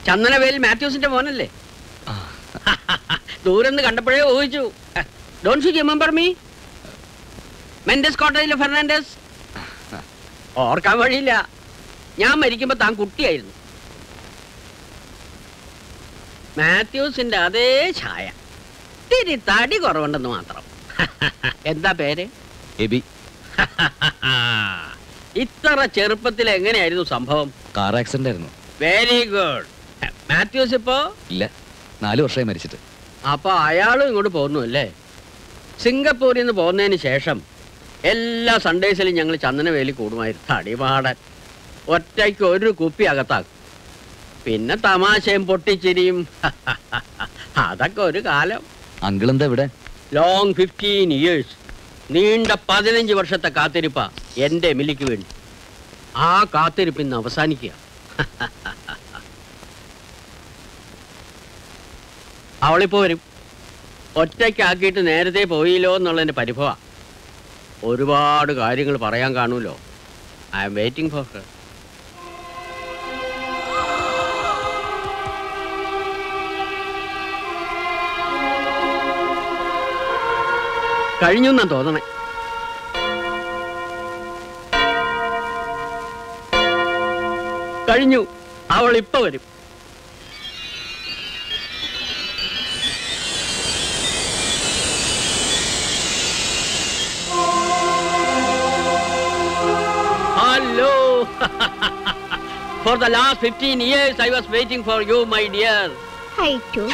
ചന്ദനവേൽ മാത്യൂസിന്റെ മോനല്ലേ ദൂരെന്ന് കണ്ടപ്പോഴേ ഊഹിച്ചു don't you remember me Mendes കോട്ടയിലെ ഫെർണാണ്ടസ് ഓർക്കാൻ വഴിയില്ല ഞാൻ മരിക്കുമ്പോ താൻ കുട്ടിയായിരുന്നു മാത്യൂസിന്റെ അതേ ഛായ തിരി തടി കുറവുണ്ടെന്ന് മാത്രം എന്താ പേര് എബി ഇത്ര ചെറുപ്പത്തിൽ എങ്ങനെയായിരുന്നു സംഭവം കാർ ആക്സിഡന്റ് ആയിരുന്നു വെരി ഗുഡ് മാത്യൂസ് ഇപ്പോ ഇല്ല നാല് വർഷമായി മരിച്ചിട്ട് അപ്പൊ അയാളും ഇങ്ങോട്ട് പോകുന്നു അല്ലേ സിംഗപ്പൂരിൽ നിന്ന് പോകുന്നതിന് ശേഷം എല്ലാ സൺഡേസിലും ഞങ്ങൾ ചന്ദനവേലി കൂടുമായിരുന്നു തടിപാടൻ ഒറ്റയ്ക്ക് ഒരു കുപ്പി അകത്താക്കും പിന്നെ തമാശയും പൊട്ടിച്ചിരിയും അതൊക്കെ ഒരു കാലം അങ്കിൾ എന്താ ഇവിടെ ലോങ് ഫിഫ്റ്റീൻ ഇയേഴ്സ് നീണ്ട പതിനഞ്ച് വർഷത്തെ കാത്തിരിപ്പ എൻ്റെ എമിലിക്ക് വേണ്ടി ആ കാത്തിരിപ്പ് ഇന്ന് അവസാനിക്കുക അവളിപ്പോ വരും ഒറ്റയ്ക്കാക്കിയിട്ട് നേരത്തെ പോയില്ലോ എന്നുള്ളതിൻ്റെ പരിഭവ ഒരുപാട് കാര്യങ്ങൾ പറയാൻ കാണൂലോ I'm waiting for her കഴിഞ്ഞു എന്നാ തോന്നണേ കഴിഞ്ഞു അവൾ ഇപ്പൊ വരും hello for the last fifteen years I was waiting for you my dear Hi, too.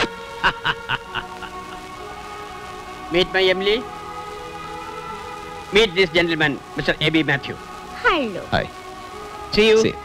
Meet my Emily meet this gentleman mister A B Mathew Hello. Hi See you. See.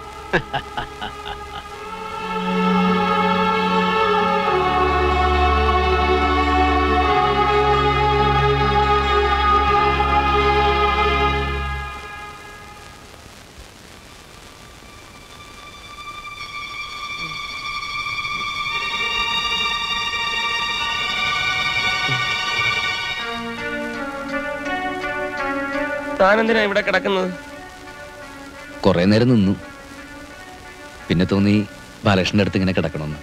താനെന്തിനാ ഇവിടെ കിടക്കുന്നത് കുറെ നേരം നിന്നു പിന്നെ തോന്നി ബാലകൃഷ്ണന്റെ അടുത്ത് ഇങ്ങനെ കിടക്കണമെന്ന്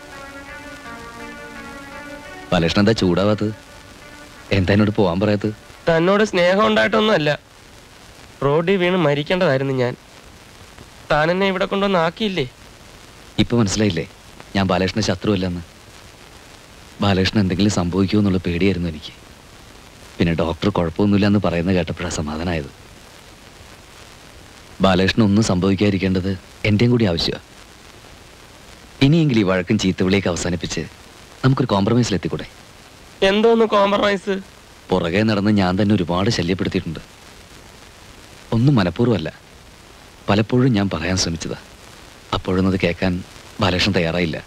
ബാലകൃഷ്ണൻ എന്താ ചൂടാവാത്തത് എന്താ എന്നോട് പോവാൻ പറയാത്തത് തന്നോട് സ്നേഹം ഉണ്ടായിട്ടൊന്നുമല്ല റോഡിൽ വീണ് മരിക്കേണ്ടതായിരുന്നു ഞാൻ താൻ എന്നെ ഇവിടെ കൊണ്ടുവന്ന് ആക്കിയില്ലേ ഇപ്പൊ മനസ്സിലായില്ലേ ഞാൻ ബാലകൃഷ്ണൻ ശത്രുവല്ലെന്ന് ബാലകൃഷ്ണൻ എന്തെങ്കിലും സംഭവിക്കുമോ എന്നുള്ള പേടിയായിരുന്നു എനിക്ക് പിന്നെ ഡോക്ടർ കുഴപ്പമൊന്നുമില്ല എന്ന് പറയുന്നത് കേട്ടപ്പോഴാണ് സമാധാനമായത് ബാലകൃഷ്ണൻ ഒന്നും സംഭവിക്കാതിരിക്കേണ്ടത് എൻ്റെയും കൂടി ആവശ്യമാണ് ഇനിയെങ്കിലും ഈ വഴക്കും ചീത്തവിളിയൊക്കെ അവസാനിപ്പിച്ച് നമുക്കൊരു കോംപ്രമൈസിലെത്തിക്കൂടെ എന്തോന്ന് കോംപ്രമൈസ് പുറകെ നടന്ന് ഞാൻ തന്നെ ഒരുപാട് ശല്യപ്പെടുത്തിയിട്ടുണ്ട് ഒന്നും മനഃപൂർവ്വമല്ല പലപ്പോഴും ഞാൻ പറയാൻ ശ്രമിച്ചതാ അപ്പോഴൊന്നും അത് കേൾക്കാൻ ബാലകൃഷ്ണൻ തയ്യാറായില്ല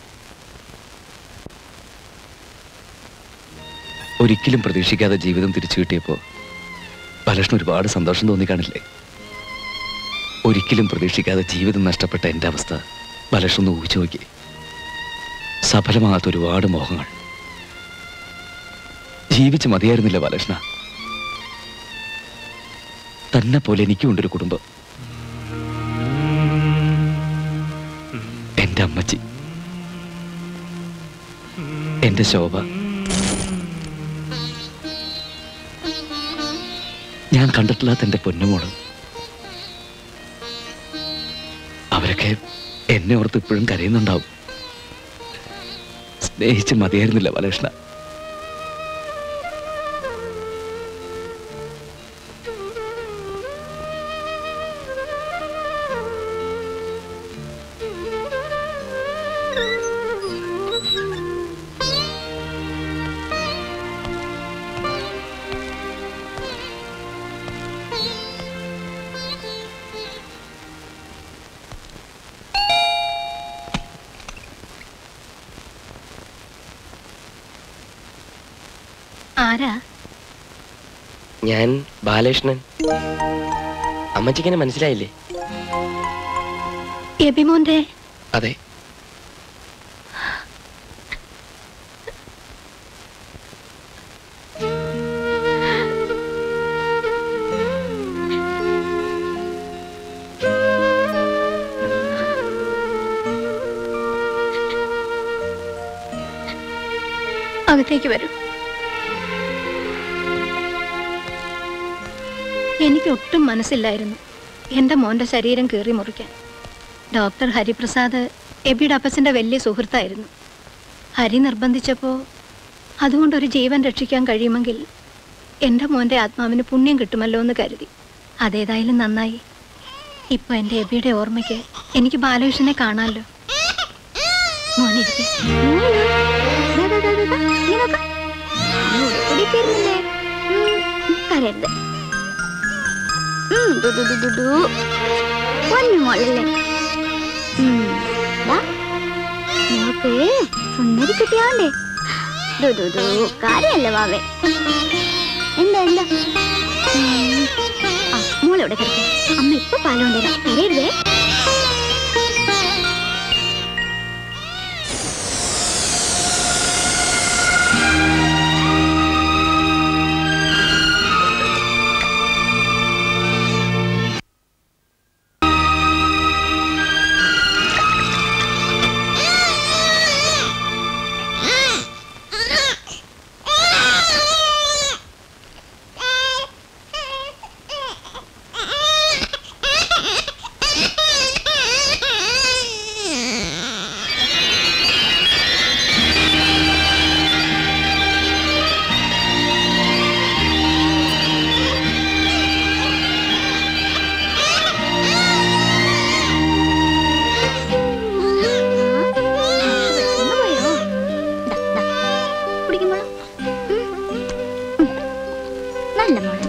ഒരിക്കലും പ്രതീക്ഷിക്കാതെ ജീവിതം തിരിച്ചു കിട്ടിയപ്പോൾ ബാലകൃഷ്ണൻ ഒരുപാട് സന്തോഷം തോന്നിക്കാണില്ലേ ഒരിക്കലും പ്രതീക്ഷിക്കാതെ ജീവിതം നഷ്ടപ്പെട്ട എൻ്റെ അവസ്ഥ ബാലകൃഷ്ണൻ ഒന്ന് ഊഹിച്ചു നോക്കി സഫലമാകാത്ത ഒരുപാട് മോഹങ്ങൾ ജീവിച്ച് മതിയായിരുന്നില്ല ബാലകൃഷ്ണ തന്നെ പോലെ എനിക്കുണ്ടൊരു കുടുംബം എന്റെ അമ്മച്ചി എന്റെ ശോഭ ഞാൻ കണ്ടിട്ടില്ലാത്ത എന്റെ പൊന്നുമോള് അവരൊക്കെ എന്നെ ഓർത്ത് ഇപ്പോഴും കരയുന്നുണ്ടാവും സ്നേഹിച്ച് മതിയായിരുന്നില്ല ബാലകൃഷ്ണ ആരാ ഞാൻ ബാലകൃഷ്ണൻ അമ്മച്ചിക്കെന്നെ മനസ്സിലായില്ലേ എബിമോന്റെ അതെ അകത്തേക്ക് വരൂ എനിക്ക് ഒട്ടും മനസ്സില്ലായിരുന്നു എൻ്റെ മോൻ്റെ ശരീരം കീറി മുറിക്കാൻ ഡോക്ടർ ഹരിപ്രസാദ് എബിയുടെ അപ്പച്ചൻ്റെ വലിയ സുഹൃത്തായിരുന്നു ഹരി നിർബന്ധിച്ചപ്പോൾ അതുകൊണ്ടൊരു ജീവൻ രക്ഷിക്കാൻ കഴിയുമെങ്കിൽ എൻ്റെ മോൻ്റെ ആത്മാവിന് പുണ്യം കിട്ടുമല്ലോ എന്ന് കരുതി അതേതായാലും നന്നായി ഇപ്പോൾ എൻ്റെ എബിയുടെ ഓർമ്മയ്ക്ക് എനിക്ക് ബാലകൃഷ്ണനെ കാണാമല്ലോ മോനിരിക്കെ കരയരുത് ഉം, ദു, ദു, ദു, ദു, ദു. പൊന്നു മോളല്ലേ ഉം, ദാ, മോൾക്ക് സുന്ദരി കുട്ടിയാവണ്ടേ ദു, ദു, ദു. കാര്യമല്ല വാവേ എന്താ എന്താ ഉം. ആ മോളെവിടെ കിടക്കും അമ്മ ഇപ്പൊ പാലം കൊണ്ടുവരാം കരയരുതേ വിശന്ന് പോയോ? ദാ, ദാ. കുടിക്ക് മോളെ. ഉം. ഉം. നല്ല മോളെ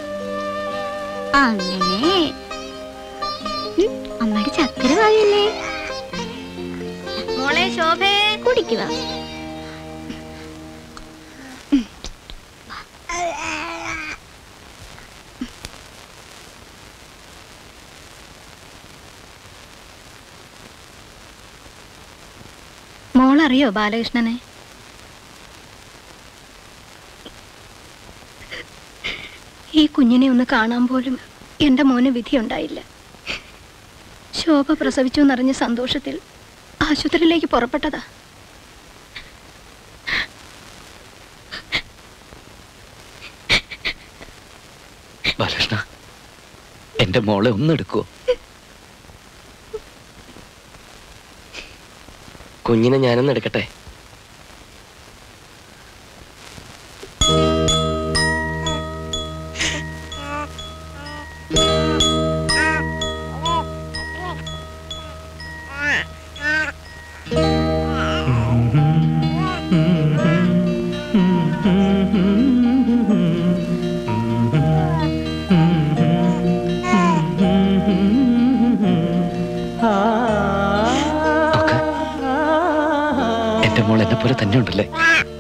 അങ്ങനെ ഉം, അമ്മയുടെ ചക്കര വായല്ലേ മോളെ ശോഭേ കുടിക്കുക മോളറിയോ ബാലകൃഷ്ണനെ ഈ കുഞ്ഞിനെ ഒന്ന് കാണാൻ പോലും എൻ്റെ മോന് വിധിയുണ്ടായില്ല ശോഭ പ്രസവിച്ചു എന്നറിഞ്ഞ സന്തോഷത്തിൽ ആശുപത്രിയിലേക്ക് പുറപ്പെട്ടതാ ബാലകൃഷ്ണ എന്റെ മോളെ ഒന്നെടുക്കോ കുഞ്ഞിനെ ഞാനൊന്ന് എടുക്കട്ടെ നോക്ക് എന്റെ മോൾ എന്നെ പോലെ തന്നെ ഉണ്ടല്ലേ